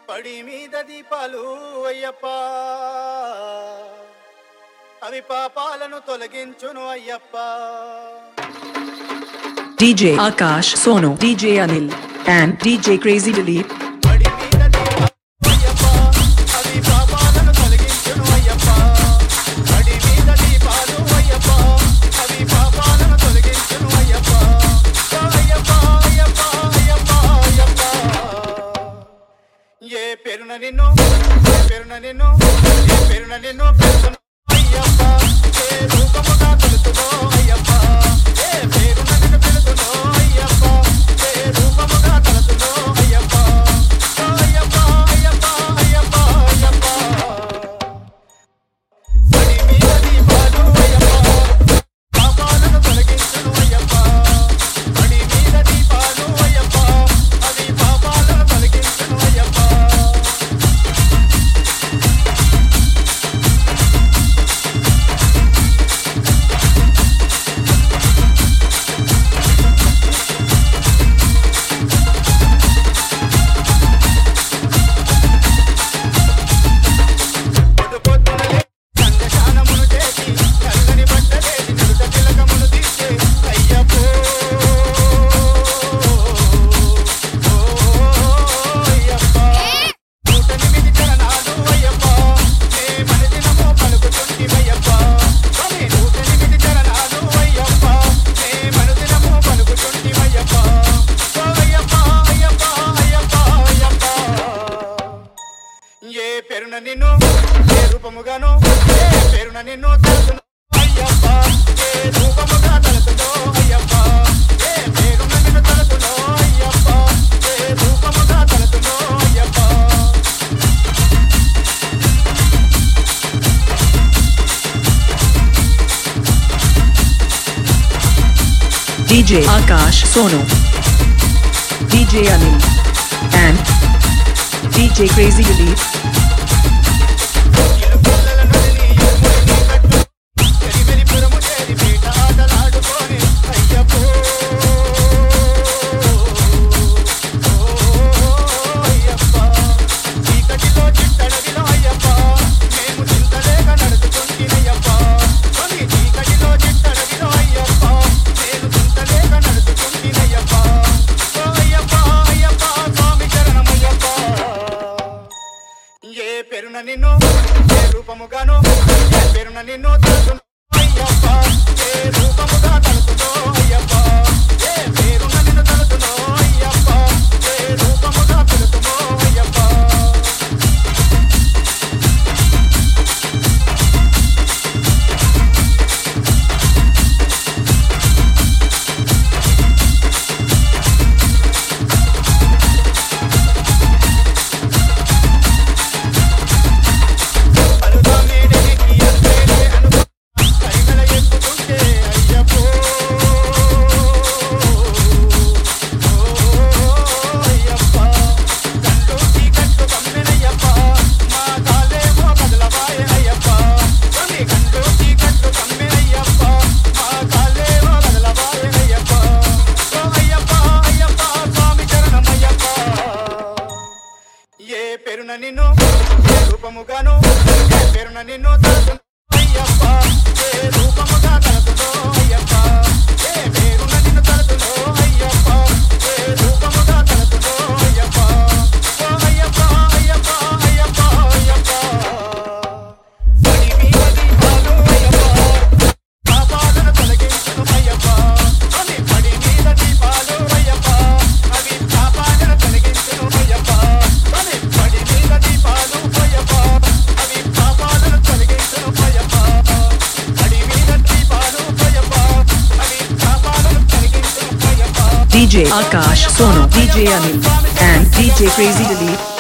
పడి మీద దీపాలు అయ్యప్ప అవి పాపాలను తొలగించును Ayyappa DJ Akash Sonu, DJ Anil, and DJ Crazy Dilip. పడి మీద దీపాలు అయ్యప్ప అవి పాపాలను తొలగించును అయ్యప్ప పడి మీద దీపాలు అయ్యప్ప అవి పాపాలను తొలగించును అయ్యప్ప ఓ అయ్యప్ప అయ్యప్ప అయ్యప్ప అయ్యప్ప ఏ పేరున నిన్ను ఏ పేరున నిన్ను ఏ పేరున నిన్ను పెడుతును అయ్యప్ప ఏ రూపముగా తెలుసునో అయ్యప్ప ఏ పేరున నిన్ను పెడుతునో అయ్యప్ప ఏ రూపముగా తెలుసునో అయ్యప్ప ఓ అయ్యప్ప అయ్యప్ప అయ్యప్ప అయ్యప్ప పడి మీద దీపాలు అయ్యప్ప పాపాలను తొలగించును అయ్యప్ప పడి మీద దీపాలు అయ్యప్ప అవి పాపాలను తొలగించును అయ్యప్ప పొద్దు పొద్దునలే సంగశానమును చేసి చల్లని బట్టలేసి నడుత తిలకమును తీసే అయ్యప్పో ఓ అయ్యప్ప నూట ఎనిమిది చరణాలు అయ్యప్ప నే మనదినమో పలుకుతుంటివయ్యప్ప స్వామి నూట ఎనిమిది చరణాలు అయ్యప్ప నే మనదినమో పలుకుతుంటివయ్యప్ప ఓ అయ్యప్ప అయ్యప్ప అయ్యప్ప అయ్యప్ప ఏ పేరున నిన్ను ఏ రూపముగాను ఏ పేరున నిన్ను తలచును అయ్యప్ప ఏ రూపముగా తలచునో అయ్యప్ప ఏ పేరున నిన్ను తలచునో అయ్యప్ప ఏ రూపముగా తలచునో Ayyappa DJ Akash Sonu, DJ Anil, and DJ Crazy Dilip. చెరిమెరిపురము చేరి పీట ఆటలాడుకొని అయ్యప్పో ఓ అయ్యప్ప చీకటిలో చిట్టడవిలో అయ్యప్ప మేము చింతలేక నడుచుకుంటున్నయ్యప్ప స్వామి చీకటిలో చిట్టడవిలో అయ్యప్ప నేను చింతలేక నడుచుకుంటున్నయ్యప్ప ఓ అయ్యప్ప అయ్యప్ప స్వామి చరణమయ్యప్ప ఏ పేరున నిన్ను ఏ రూపముగాను ఏ పేరున నిన్ను తలుచును అయ్యప్ప ఏ రూపముగా తలుచునో అయ్యప్ప ఏ పేరున నిన్ను తలుచునో అయ్యప్ప ఏ రూపముగా తలుచునో అయ్యప్ప అరుదామేడనికి అత్తేనే అనుభవం కరిమల ఎక్కుతుంటే అయ్యప్పో ఓ అయ్యప్ప కండు చీకట్టు కమ్మెనయ్యప్ప మా కాలేమో కదలవాయే అయ్యప్ప స్వామి కండు చీకట్టు కమ్మెనయ్యప్ప మా కాలేమో కదలవాయే అయ్యప్ప ఓ అయ్యప్ప అయ్యప్ప స్వామి చరణమయ్యప్ప ఏ పేరున నిన్ను ఏ రూపముగాను ఏ పేరున నిన్ను తలచును అయ్యప్ప ఏ రూపముగా తలచునో అయ్యప్ప ఏ పేరున నిన్ను తలచునో అయ్యప్ప ఏ రూపముగా తలచునో అయ్యప్ప ఓ అయ్యప్ప అయ్యప్ప అయ్యప్ప అయ్యప్ప పడి మీద దీపాలు అయ్యప్ప పాపాలను తొలగించును అయ్యప్ప స్వామి పడి మీద దీపాలు అయ్యప్ప అవి పాపాలను తొలగించును అయ్యప్ప స్వామి పడి మీద దీపాలు అయ్యప్ప అవి పాపాలను తొలగించును అయ్యప్ప పడి మీద దీపాలు అయ్యప్ప అవి పాపాలను తొలగించును Ayyappa DJ Akash Sonu, DJ Anil, and DJ Crazy Dilip.